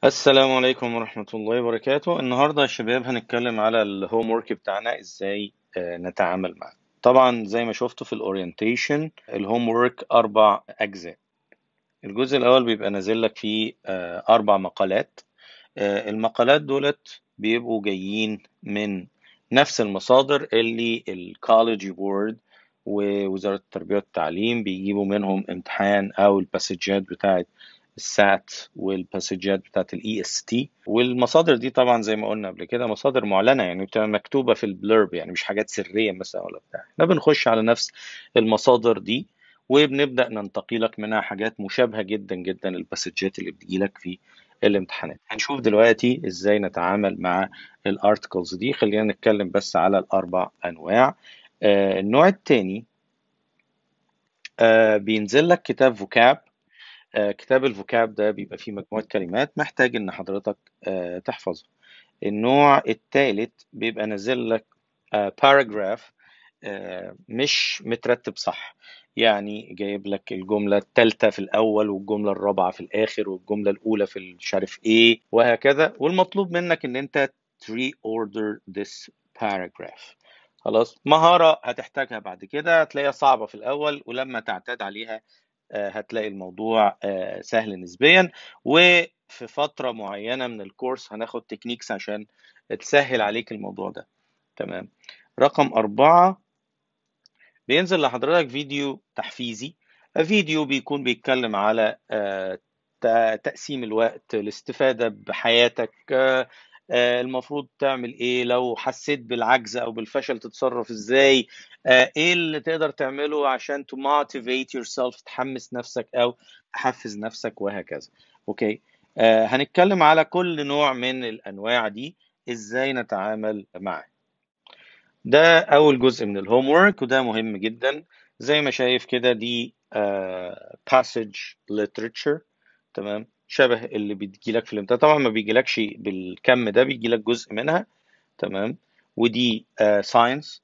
السلام عليكم ورحمة الله وبركاته النهاردة يا شباب هنتكلم على الهوم ورك بتاعنا ازاي آه، نتعامل معاه طبعا زي ما شفتوا في الاورينتيشن الهوم ورك أربع أجزاء الجزء الأول بيبقى نازل لك فيه آه، أربع مقالات آه، المقالات دولت بيبقوا جايين من نفس المصادر اللي الكوليدج بورد ووزارة التربية والتعليم بيجيبوا منهم امتحان أو الباسجات بتاعت السات والباسجات بتاعت الاي اس تي والمصادر دي طبعا زي ما قلنا قبل كده مصادر معلنه يعني بتبقى مكتوبه في البلurb يعني مش حاجات سريه مثلا ولا بتاع احنا بنخش على نفس المصادر دي وبنبدا ننتقي لك منها حاجات مشابهه جدا جدا للباسجات اللي بتجيلك في الامتحانات هنشوف دلوقتي ازاي نتعامل مع الارتكلز دي خلينا نتكلم بس على الاربع انواع آه النوع الثاني آه بينزل لك كتاب فوكاب آه، كتاب الفوكاب ده بيبقى فيه مجموعة كلمات محتاج إن حضرتك آه، تحفظها النوع الثالث بيبقى نازل لك باراجراف مش مترتب صح يعني جايب لك الجملة الثالثة في الأول والجملة الرابعة في الآخر والجملة الأولى في مش عارف إيه وهكذا والمطلوب منك إن أنت reorder this paragraph خلاص مهارة هتحتاجها بعد كده هتلاقيها صعبة في الأول ولما تعتاد عليها آه، هتلاقي الموضوع آه، سهل نسبيا وفي فترة معينة من الكورس هناخد تكنيكس عشان تسهل عليك الموضوع ده تمام رقم أربعة بينزل لحضرتك فيديو تحفيزي فيديو بيكون بيتكلم على آه، ت- تقسيم الوقت الاستفادة بحياتك آه، آه، المفروض تعمل ايه لو حسيت بالعجز او بالفشل تتصرف ازاي آه، ايه اللي تقدر تعمله عشان to motivate yourself تحمس نفسك او تحفز نفسك وهكذا اوكي آه، هنتكلم على كل نوع من الانواع دي ازاي نتعامل معاه ده أول جزء من الهوم ورك وده مهم جدا زي ما شايف كده دي آه passage literature تمام شبه اللي بتجيلك في الامتحان طبعا ما بيجيلكش بالكم ده بيجيلك جزء منها تمام ودي آه science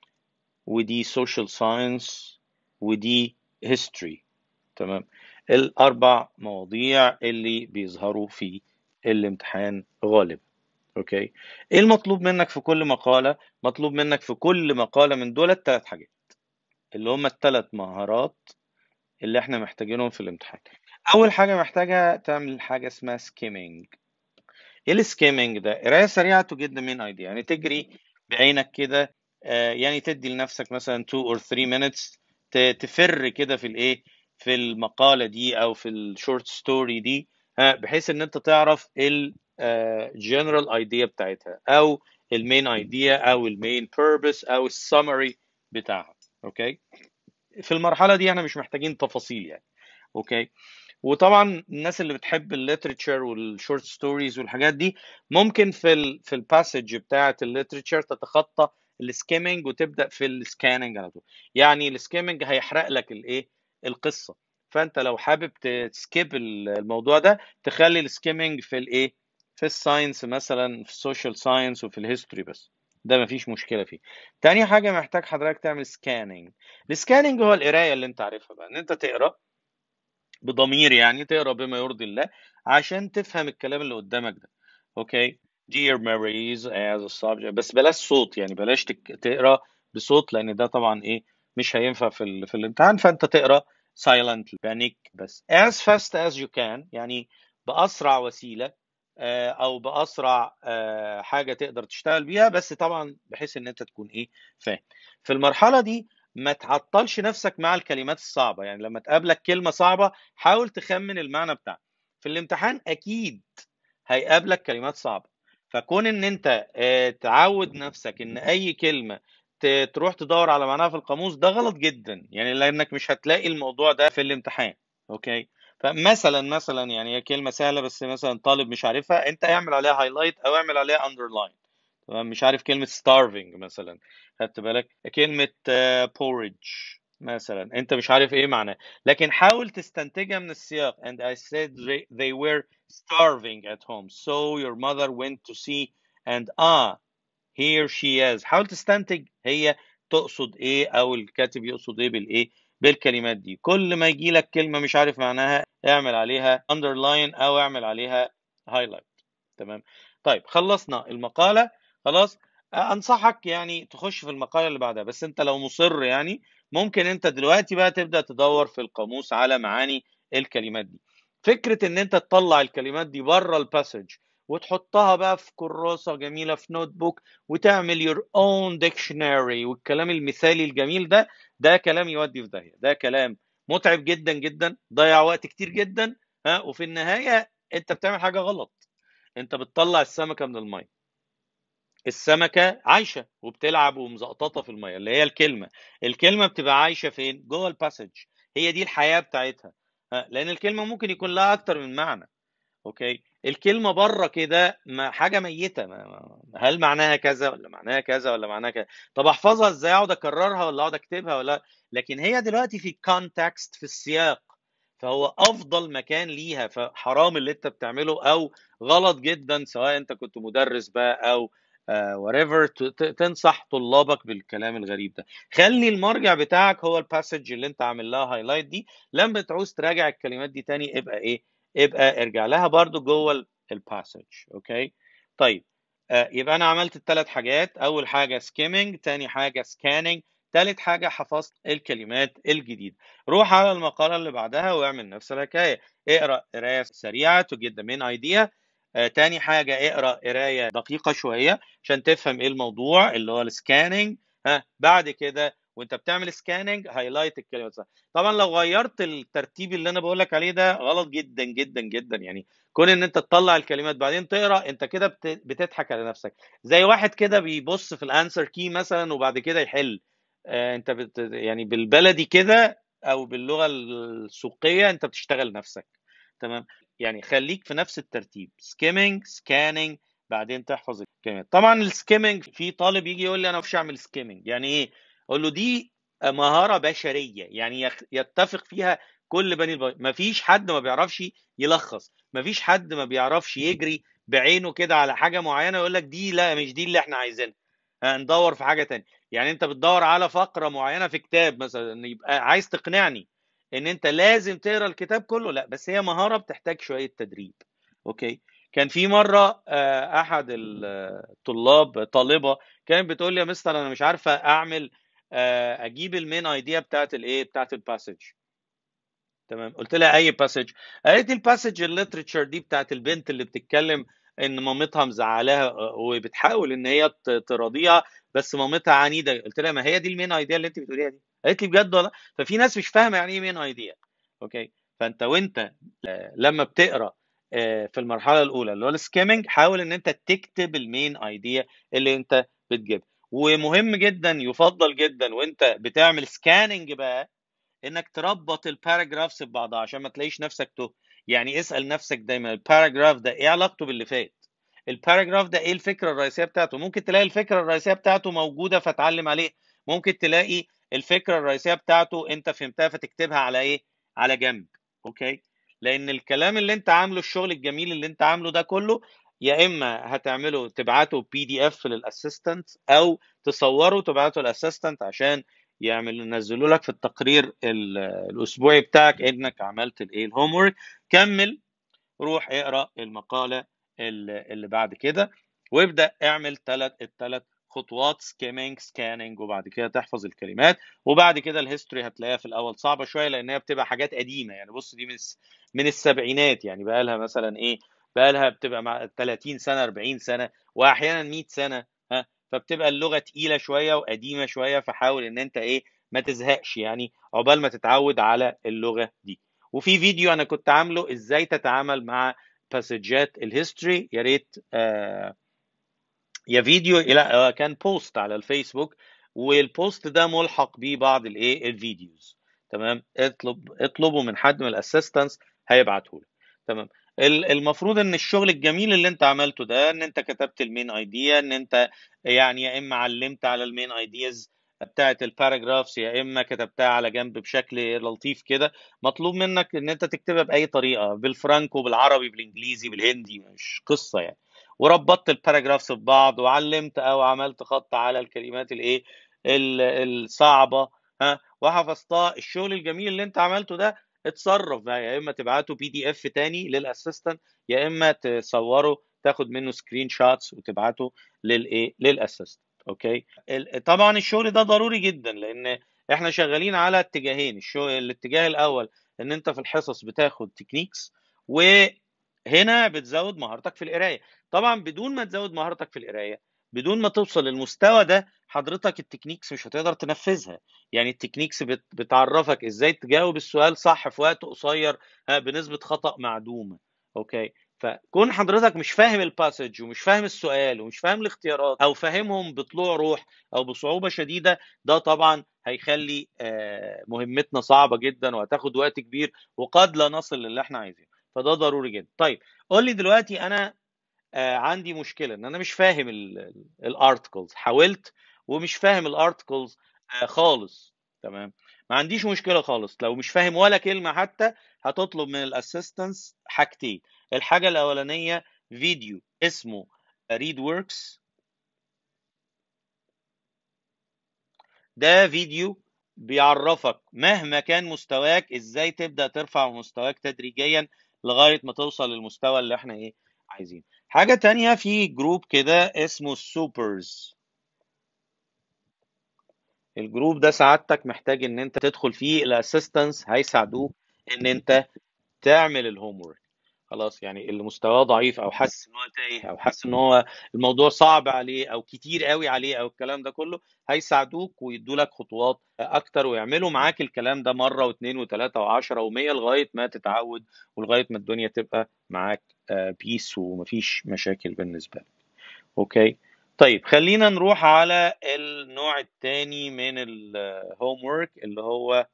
ودي social science ودي history تمام الأربع مواضيع اللي بيظهروا في الامتحان غالبا اوكي ايه المطلوب منك في كل مقالة مطلوب منك في كل مقالة من دول ثلاث حاجات اللي هم الثلاث مهارات اللي احنا محتاجينهم في الامتحان اول حاجة محتاجة تعمل حاجة اسمها سكيمينج ايه السكيمينج ده قراية سريعة to get the main idea يعني تجري بعينك كده آه، يعني تدي لنفسك مثلا 2 or 3 minutes ت- تفر كده في الايه في المقالة دي او في الشورت ستوري دي ها، بحيث ان انت تعرف ال general idea بتاعتها او المين idea او المين purpose او السمري بتاعها اوكي في المرحلة دي احنا مش محتاجين تفاصيل يعني اوكي وطبعا الناس اللي بتحب الليتريتشر والشورت ستوريز والحاجات دي ممكن في ال في الباسج بتاعه الليتريتشر تتخطى السكيمنج وتبدا في السكاننج على طول يعني السكيمنج هيحرق لك الايه القصه فانت لو حابب تسكيب الموضوع ده تخلي السكيمنج في الايه في الساينس مثلا في السوشيال ساينس وفي الهيستوري بس ده مفيش مشكله فيه تاني حاجه محتاج حضرتك تعمل سكاننج السكاننج هو القرايه اللي انت عارفها بقى ان انت تقرا بضمير يعني تقرا بما يرضي الله عشان تفهم الكلام اللي قدامك ده اوكي dear Marys as a subject بس بلاش صوت يعني بلاش تك- تقرا بصوت لان ده طبعا ايه مش هينفع في ال... في الامتحان فانت تقرا silently panic بس as fast as you can يعني باسرع وسيله آه، او باسرع آه، حاجه تقدر تشتغل بيها بس طبعا بحيث ان انت تكون ايه فاهم في المرحله دي ما تعطلش نفسك مع الكلمات الصعبه يعني لما تقابلك كلمه صعبه حاول تخمن المعنى بتاعها في الامتحان اكيد هيقابلك كلمات صعبه فكون ان انت آه، تعود نفسك ان اي كلمه ت- تروح تدور على معناها في القاموس ده غلط جدا يعني لانك مش هتلاقي الموضوع ده في الامتحان اوكي فمثلا مثلا يعني هي كلمه سهله بس مثلا طالب مش عارفها انت اعمل عليها هايلايت او اعمل عليها اندرلاين تمام مش عارف كلمه starving مثلا خدت بالك كلمه آه، porridge مثلا انت مش عارف ايه معناه لكن حاول تستنتجها من السياق and I said they, they were starving at home so your mother went to see and ah here she is حاول تستنتج هي تقصد ايه او الكاتب يقصد ايه بالايه بالكلمات دي كل ما يجي لك كلمة مش عارف معناها اعمل عليها underline او اعمل عليها هايلايت تمام طيب خلصنا المقالة خلاص آه، انصحك يعني تخش في المقالة اللي بعدها بس انت لو مصر يعني ممكن انت دلوقتي بقى تبدأ تدور في القاموس على معاني الكلمات دي فكرة ان انت تطلع الكلمات دي بره الباسج وتحطها بقى في كراسة جميلة في نوت بوك وتعمل your own dictionary والكلام المثالي الجميل ده ده كلام يودي في داهية ده كلام متعب جدا جدا ضيع وقت كتير جدا ها وفي النهاية انت بتعمل حاجة غلط انت بتطلع السمكة من المية السمكة عايشة وبتلعب ومزقططة في المية اللي هي الكلمة الكلمة بتبقى عايشة فين جوه الباسج هي دي الحياة بتاعتها ها، لأن الكلمة ممكن يكون لها أكتر من معنى اوكي الكلمه بره كده ما حاجه ميته ما ما- هل معناها كذا ولا معناها كذا ولا معناها كذا طب احفظها ازاي اقعد اكررها ولا اقعد اكتبها ولا لكن هي دلوقتي في كونتكست في السياق فهو افضل مكان ليها فحرام اللي انت بتعمله او غلط جدا سواء انت كنت مدرس بقى او وريفر تنصح طلابك بالكلام الغريب ده خلي المرجع بتاعك هو الباسج اللي انت عامل لها هايلايت دي لما تعوز تراجع الكلمات دي تاني ابقى ايه ابقى ارجع لها برضو جوه الباسج اوكي طيب آه، يبقى انا عملت الثلاث حاجات اول حاجه سكيمنج تاني حاجه سكاننج تالت حاجه حفظت الكلمات الجديده روح على المقاله اللي بعدها واعمل نفس الحكايه اقرا قرايه سريعه to get the main idea آه، تاني حاجه اقرا قرايه دقيقه شويه عشان تفهم ايه الموضوع اللي هو السكاننج ها بعد كده وانت بتعمل سكاننج هايلايت الكلمات صح طبعا لو غيرت الترتيب اللي انا بقول لك عليه ده غلط جدا جدا جدا يعني كون ان انت تطلع الكلمات بعدين تقرا انت كده بت- بتضحك على نفسك زي واحد كده بيبص في الانسر كي مثلا وبعد كده يحل آه، انت بت يعني بالبلدي كده او باللغه السوقيه انت بتشتغل نفسك تمام يعني خليك في نفس الترتيب سكيمنج سكاننج بعدين تحفظ الكلمات طبعا السكيمنج في طالب يجي يقول لي انا مش هعمل سكيمنج يعني ايه اقول له دي مهاره بشريه يعني يخ- يتفق فيها كل بني البشر مفيش حد ما بيعرفش يلخص مفيش حد ما بيعرفش يجري بعينه كده على حاجه معينه يقول لك دي لا مش دي اللي احنا عايزينها هندور في حاجه تانية يعني انت بتدور على فقره معينه في كتاب مثلا يبقى عايز تقنعني ان انت لازم تقرا الكتاب كله لا بس هي مهاره بتحتاج شويه تدريب اوكي كان في مره آه، احد الطلاب طالبه كانت بتقول لي يا مستر انا مش عارفه اعمل آه، اجيب المين ايديا بتاعت الايه بتاعت الباسج تمام قلت لها اي باسج قالت لي الباسج الليترشر دي بتاعت البنت اللي بتتكلم ان مامتها مزعلاها آه، وبتحاول ان هي ت- تراضيها بس مامتها عنيده قلت لها ما هي دي المين ايديا اللي انت بتقوليها دي قالت لي بجد والله ففي ناس مش فاهمه يعني ايه مين ايديا اوكي فانت وانت آه، لما بتقرا آه، في المرحله الاولى اللي هو السكيمنج حاول ان انت تكتب المين ايديا اللي انت بتجيبها ومهم جدا يفضل جدا وانت بتعمل سكاننج بقى انك تربط الباراجرافز ببعضها عشان ما تلاقيش نفسك تو يعني اسال نفسك دايما الباراجراف ده ايه علاقته باللي فات الباراجراف ده ايه الفكره الرئيسيه بتاعته ممكن تلاقي الفكره الرئيسيه بتاعته موجوده فتعلم عليه ممكن تلاقي الفكره الرئيسيه بتاعته انت فهمتها فتكتبها على ايه على جنب اوكي لان الكلام اللي انت عامله الشغل الجميل اللي انت عامله ده كله يا اما هتعمله تبعته بي دي اف للاسيستنت او تصوره وتبعته للاسيستنت عشان يعمل ينزلوا لك في التقرير ال- الاسبوعي بتاعك انك عملت الايه الهوم ورك كمل روح اقرا المقاله اللي اللي بعد كده وابدا اعمل ثلاث الثلاث خطوات سكيمينج سكاننج وبعد كده تحفظ الكلمات وبعد كده الهيستوري هتلاقيها في الاول صعبه شويه لان هي بتبقى حاجات قديمه يعني بص دي من الس- من السبعينات يعني بقى لها مثلا ايه بقى لها بتبقى مع 30 سنه 40 سنه واحيانا 100 سنه ها فبتبقى اللغه تقيله شويه وقديمه شويه فحاول ان انت ايه ما تزهقش يعني عقبال ما تتعود على اللغه دي وفي فيديو انا كنت عامله ازاي تتعامل مع باسجات الهيستوري يا ريت آه يا فيديو لا آه، كان بوست على الفيسبوك والبوست ده ملحق بيه بعض الايه الفيديوز تمام اطلب اطلبه من حد من الاسيستنس هيبعته لك تمام ال- المفروض ان الشغل الجميل اللي انت عملته ده ان انت كتبت المين ايديا ان انت يعني يا اما علمت على المين ايدياز بتاعت الباراجرافز يا اما كتبتها على جنب بشكل لطيف كده مطلوب منك ان انت تكتبها باي طريقه بالفرانكو بالعربي بالانجليزي بالهندي مش قصه يعني وربطت الباراجرافز ببعض وعلمت او عملت خط على الكلمات الايه ال- الصعبه ها وحفظتها الشغل الجميل اللي انت عملته ده اتصرف بقى يا اما تبعته بي دي اف تاني للاسيستنت يا اما تصوره تاخد منه سكرين شوتس وتبعته للايه للاسيستنت اوكي ال- طبعا الشغل ده ضروري جدا لان احنا شغالين على اتجاهين الشغل الاتجاه الاول ان انت في الحصص بتاخد تكنيكس وهنا بتزود مهارتك في القرايه طبعا بدون ما تزود مهارتك في القرايه بدون ما توصل للمستوى ده حضرتك التكنيكس مش هتقدر تنفذها يعني التكنيكس بت- بتعرفك ازاي تجاوب السؤال صح في وقت قصير ها، بنسبة خطأ معدومة اوكي فكون حضرتك مش فاهم الباسج ومش فاهم السؤال ومش فاهم الاختيارات او فاهمهم بطلوع روح او بصعوبة شديدة ده طبعا هيخلي آه، مهمتنا صعبة جدا وهتاخد وقت كبير وقد لا نصل للي احنا عايزينه فده ضروري جدا طيب قول لي دلوقتي انا آه، عندي مشكله ان انا مش فاهم الارتكلز حاولت ومش فاهم الارتكلز خالص تمام ما عنديش مشكله خالص لو مش فاهم ولا كلمه حتى هتطلب من الاسيستنس حاجتين الحاجه الاولانيه فيديو اسمه ريد وركس ده فيديو بيعرفك مهما كان مستواك ازاي تبدا ترفع مستواك تدريجيا لغايه ما توصل للمستوى اللي احنا ايه عايزينه حاجه تانية في جروب كده اسمه السوبرز الجروب ده سعادتك محتاج ان انت تدخل فيه الاسيستنس هيساعدوك ان انت تعمل الهوم ورك خلاص يعني اللي مستواه ضعيف او حاسس ان هو تايه او حاسس ان هو الموضوع صعب عليه او كتير قوي عليه او الكلام ده كله هيساعدوك ويدوا لك خطوات اكتر ويعملوا معاك الكلام ده مره واثنين وثلاثه وعشرة ومية لغايه ما تتعود ولغايه ما الدنيا تبقى معاك بيس ومفيش مشاكل بالنسبه لك اوكي طيب خلينا نروح على النوع الثاني من الهوم ورك اللي هو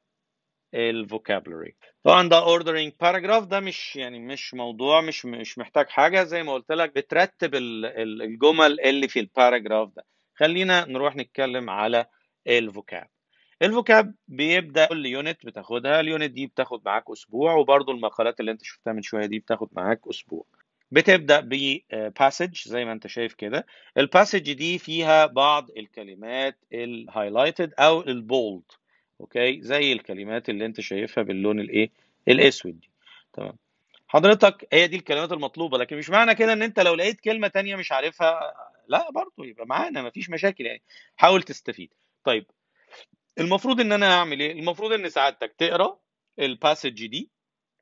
الفوكابلري طبعا ده اوردرنج باراجراف ده مش يعني مش موضوع مش مش محتاج حاجه زي ما قلت لك بترتب ال- ال- الجمل اللي في الباراجراف ده خلينا نروح نتكلم على الفوكاب الفوكاب بيبدا كل يونت بتاخدها اليونت دي بتاخد معاك اسبوع وبرضو المقالات اللي انت شفتها من شويه دي بتاخد معاك اسبوع بتبدا بباسج زي ما انت شايف كده الباسج دي فيها بعض الكلمات الهايلايتد او البولد اوكي زي الكلمات اللي انت شايفها باللون الايه الاسود دي تمام حضرتك هي دي الكلمات المطلوبه لكن مش معنى كده ان انت لو لقيت كلمه تانية مش عارفها لا برضه يبقى معانا مفيش مشاكل يعني حاول تستفيد طيب المفروض ان انا اعمل ايه المفروض ان سعادتك تقرا الباسج دي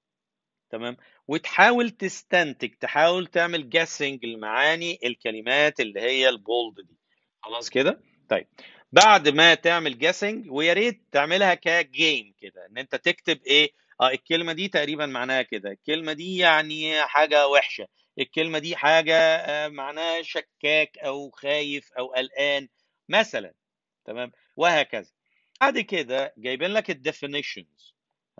تمام وتحاول تستنتج تحاول تعمل جاسنج لمعاني الكلمات اللي هي البولد دي خلاص كده طيب بعد ما تعمل جاسنج ويا ريت تعملها كجيم كده ان انت تكتب ايه اه الكلمه دي تقريبا معناها كده الكلمه دي يعني حاجه وحشه الكلمه دي حاجه آه، معناها شكاك او خايف او قلقان مثلا تمام وهكذا بعد كده جايبين لك الديفينيشنز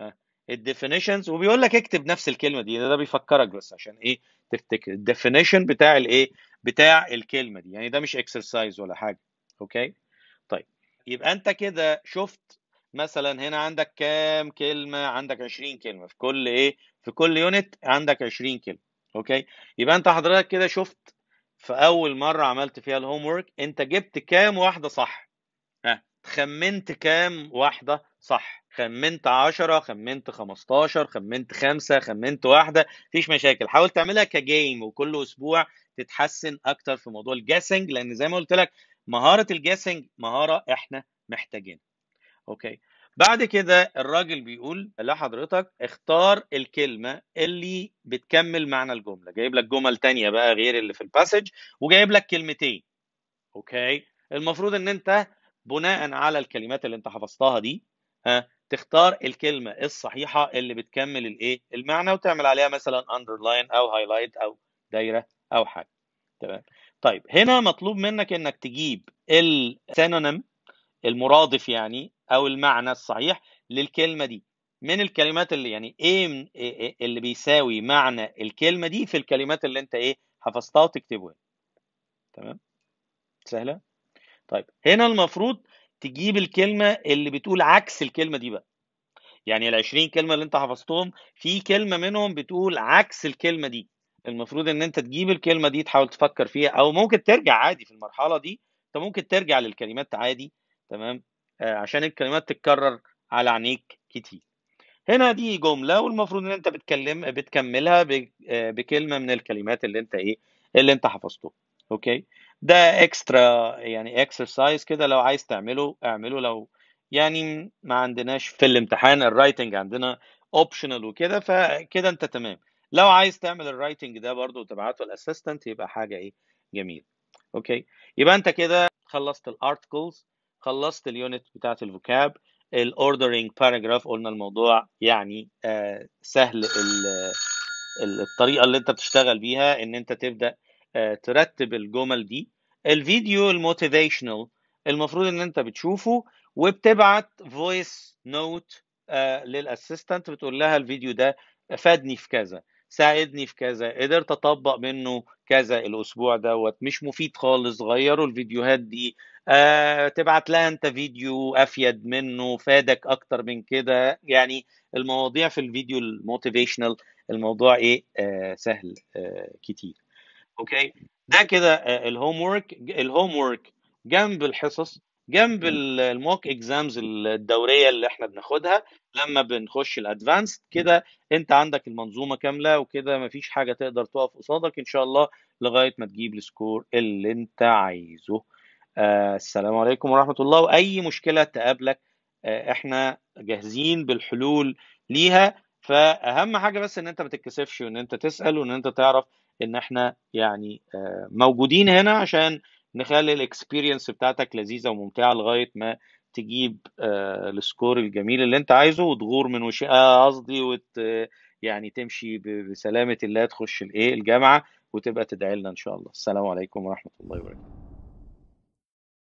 الديفينيشنز وبيقول لك اكتب نفس الكلمه دي ده, ده بيفكرك بس عشان ايه تفتكر الديفينيشن بتاع الايه بتاع الكلمه دي يعني ده مش اكسرسايز ولا حاجه اوكي طيب يبقى انت كده شفت مثلا هنا عندك كام كلمه عندك 20 كلمه في كل ايه في كل يونت عندك 20 كلمه اوكي يبقى انت حضرتك كده شفت في اول مره عملت فيها الهوم ورك انت جبت كام واحده صح ها خمنت كام واحدة صح خمنت 10 خمنت 15 خمنت 5 خمنت واحدة مفيش مشاكل حاول تعملها كجيم وكل اسبوع تتحسن اكتر في موضوع الجاسنج لان زي ما قلت لك مهارة الجاسنج مهارة احنا محتاجينها اوكي بعد كده الراجل بيقول لحضرتك اختار الكلمة اللي بتكمل معنى الجملة جايب لك جمل تانية بقى غير اللي في الباسج وجايب لك كلمتين اوكي المفروض ان انت بناء على الكلمات اللي انت حفظتها دي ها تختار الكلمة الصحيحة اللي بتكمل الايه المعنى وتعمل عليها مثلا underline او highlight او دايرة او حاجة تمام طيب هنا مطلوب منك انك تجيب السينونيم المرادف يعني او المعنى الصحيح للكلمة دي من الكلمات اللي يعني ايه من- إيه- إيه اللي بيساوي معنى الكلمة دي في الكلمات اللي انت ايه حفظتها وتكتبها هنا. تمام سهلة طيب هنا المفروض تجيب الكلمة اللي بتقول عكس الكلمة دي بقى يعني ال 20 كلمة اللي انت حفظتهم في كلمة منهم بتقول عكس الكلمة دي المفروض ان انت تجيب الكلمة دي تحاول تفكر فيها او ممكن ترجع عادي في المرحلة دي انت ممكن ترجع للكلمات عادي تمام آه عشان الكلمات تتكرر على عينيك كتير هنا دي جملة والمفروض ان انت بتكلم بتكملها ب- آه، بكلمة من الكلمات اللي انت ايه اللي انت حفظته اوكي ده اكسترا يعني اكسرسايز كده لو عايز تعمله اعمله لو يعني ما عندناش في الامتحان الرايتنج عندنا اوبشنال وكده فكده انت تمام لو عايز تعمل الرايتنج ده برضو وتبعته الاسيستنت يبقى حاجة ايه جميل اوكي يبقى انت كده خلصت الارتكلز خلصت اليونت بتاعت الفوكاب الاوردرنج باراجراف قلنا الموضوع يعني آه سهل ال- ال- الطريقه اللي انت بتشتغل بيها ان انت تبدا آه ترتب الجمل دي الفيديو الموتيفيشنال المفروض ان انت بتشوفه وبتبعت فويس نوت للاسيستنت بتقول لها الفيديو ده فادني في كذا ساعدني في كذا قدرت اطبق منه كذا الاسبوع دوت مش مفيد خالص غيروا الفيديوهات دي آه تبعت لها انت فيديو افيد منه فادك اكتر من كده يعني المواضيع في الفيديو الموتيفيشنال الموضوع ايه آه سهل آه كتير اوكي ده كده الهوم ورك الهوم ورك جنب الحصص جنب الموك اكزامز الدوريه اللي احنا بناخدها لما بنخش الادفانس كده انت عندك المنظومه كامله وكده مفيش حاجه تقدر تقف قصادك ان شاء الله لغايه ما تجيب السكور اللي انت عايزه آه السلام عليكم ورحمه الله واي مشكله تقابلك آه احنا جاهزين بالحلول ليها فاهم حاجه بس ان انت ما تتكسفش وان انت تسال وان انت تعرف ان احنا يعني آه، موجودين هنا عشان نخلي الاكسبيرينس بتاعتك لذيذة وممتعة لغاية ما تجيب آه، السكور الجميل اللي انت عايزه وتغور من وش آه، قصدي وت يعني تمشي ب- بسلامة الله تخش الايه الجامعة وتبقى تدعي لنا ان شاء الله السلام عليكم ورحمة الله وبركاته